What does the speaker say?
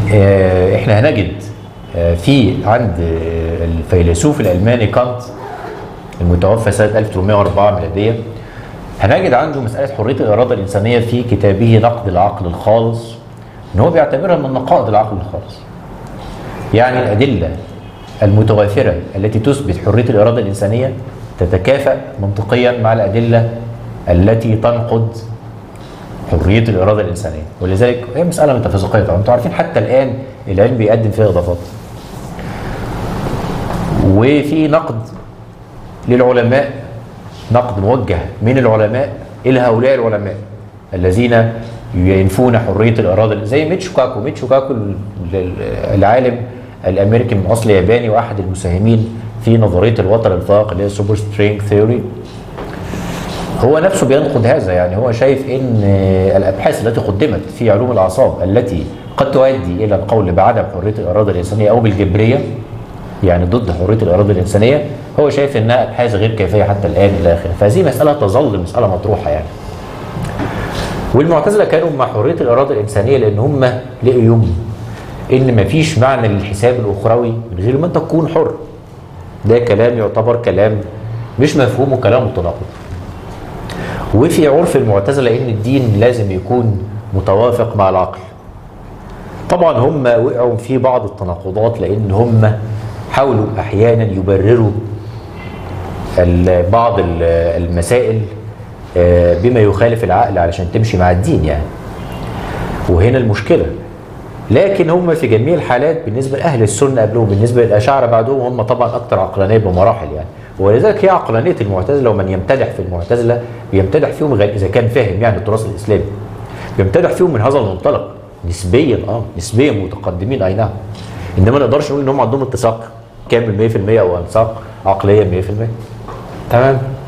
آه، احنا هنجد آه، في عند آه، الفيلسوف الالماني كانت المتوفى سنه 1804 ميلاديه هنجد عنده مساله حريه الاراده الانسانيه في كتابه نقد العقل الخالص ان هو بيعتبرها من نقائض العقل الخالص يعني الادله المتوافره التي تثبت حريه الاراده الانسانيه تتكافأ منطقيا مع الادله التي تنقض حريه الاراده الانسانيه ولذلك هي مساله ميتافيزيقيه طبعا انتوا عارفين حتى الان العلم بيقدم فيها اضافات وفي نقد للعلماء نقد موجه من العلماء الى هؤلاء العلماء الذين ينفون حريه الاراده زي ميتشو كاكو ميتشو كاكو ال- ال- العالم الامريكي من اصل ياباني واحد المساهمين في نظريه الوتر الفائق اللي هي سوبر سترينج ثيوري هو نفسه بينقد هذا يعني هو شايف ان الابحاث التي قدمت في علوم الاعصاب التي قد تؤدي الى القول بعدم حريه الاراده الانسانيه او بالجبريه يعني ضد حريه الاراده الانسانيه هو شايف انها ابحاث غير كافيه حتى الان الى اخره فهذه مساله تظل مساله مطروحه يعني والمعتزله كانوا مع حريه الاراده الانسانيه لان هم لقوا يوم ان مفيش معنى للحساب الاخروي من غير ما انت تكون حر ده كلام يعتبر كلام مش مفهوم وكلام متناقض وفي عرف المعتزله ان الدين لازم يكون متوافق مع العقل طبعا هم وقعوا في بعض التناقضات لان هم حاولوا احيانا يبرروا ال- بعض ال- المسائل آه، بما يخالف العقل علشان تمشي مع الدين يعني وهنا المشكله لكن هم في جميع الحالات بالنسبه لاهل السنه قبلهم بالنسبه للاشاعره بعدهم هم طبعا اكثر عقلانيه بمراحل يعني ولذلك هي عقلانيه المعتزله ومن يمتدح في المعتزله بيمتدح فيهم غير اذا كان فاهم يعني التراث الاسلامي بيمتدح فيهم من هذا المنطلق نسبيا اه نسبيا متقدمين اي نعم انما ما نقدرش نقول ان هم عندهم اتساق كامل 100% او اتساق عقليه 100% تمام